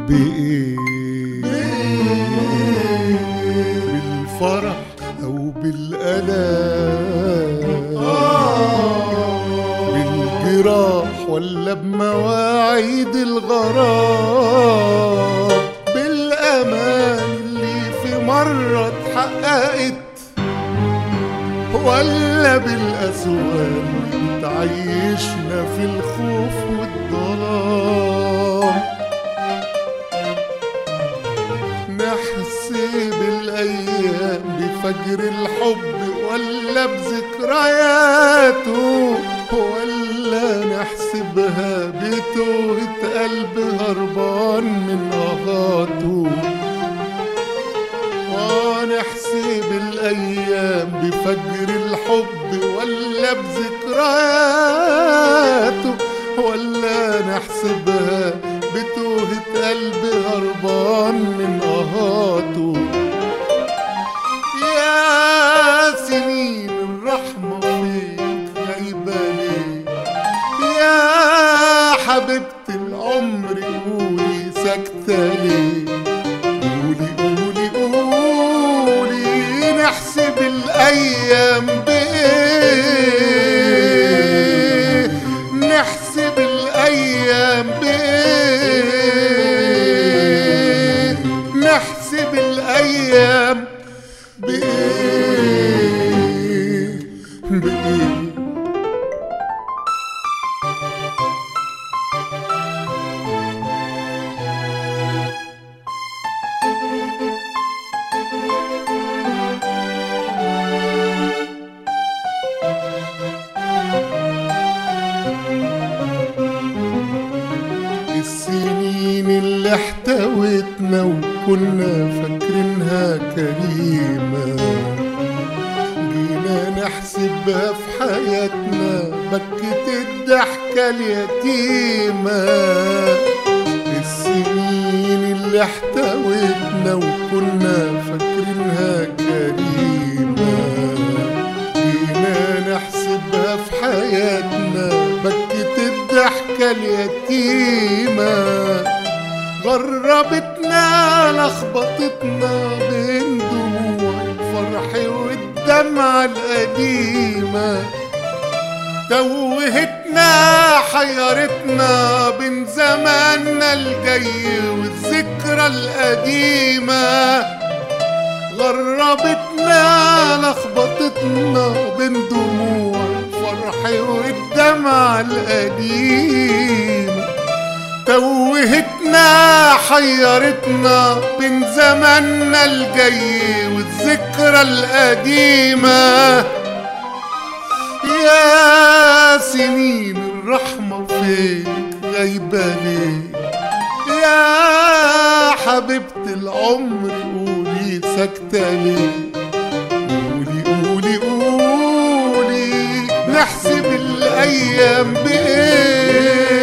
بإيه بالفرح أو بالألام بالجراح ولا بمواعيد الغرام بالأمان اللي في مرة اتحققت ولا بالأسوان اللي بتعيشنا في الخوف والظلام نحسب الأيام بفجر الحب ولا بذكرياته ولا نحسبها بتوهة قلب هربان من أغاته ونحسب الأيام بفجر الحب ولا بذكرياته ولا نحسبها بتوهة قلب هربان من أهاته يا سنين الرحمة فيك غايبة ليه يا حبيبة العمر قولي ساكتة ليه قولي قولي قولي نحسب الأيام بإيه نحسب الأيام بإيه نحسب الأيام بإيه بإيه السنين اللي احتوتنا وكنا فاكرينها كريمة جينا نحسبها في حياتنا بكت الضحكة اليتيمة السنين اللي احتوتنا وكنا فاكرينها كريمة جينا نحسبها في حياتنا بكت الضحكة اليتيمة غربتنا لخبطتنا بين دموع الفرح والدمعة القديمة توهتنا حيرتنا بين زماننا الجاي والذكرى القديمة غربتنا لخبطتنا بين دموع الفرح والدمعة القديمة توهتنا حيرتنا بين زماننا الجاي والذكرى القديمة يا سنين الرحمة فيك غايبة ليه يا حبيبة العمر قولي ساكتة ليه قولي قولي قولي نحسب الأيام بإيه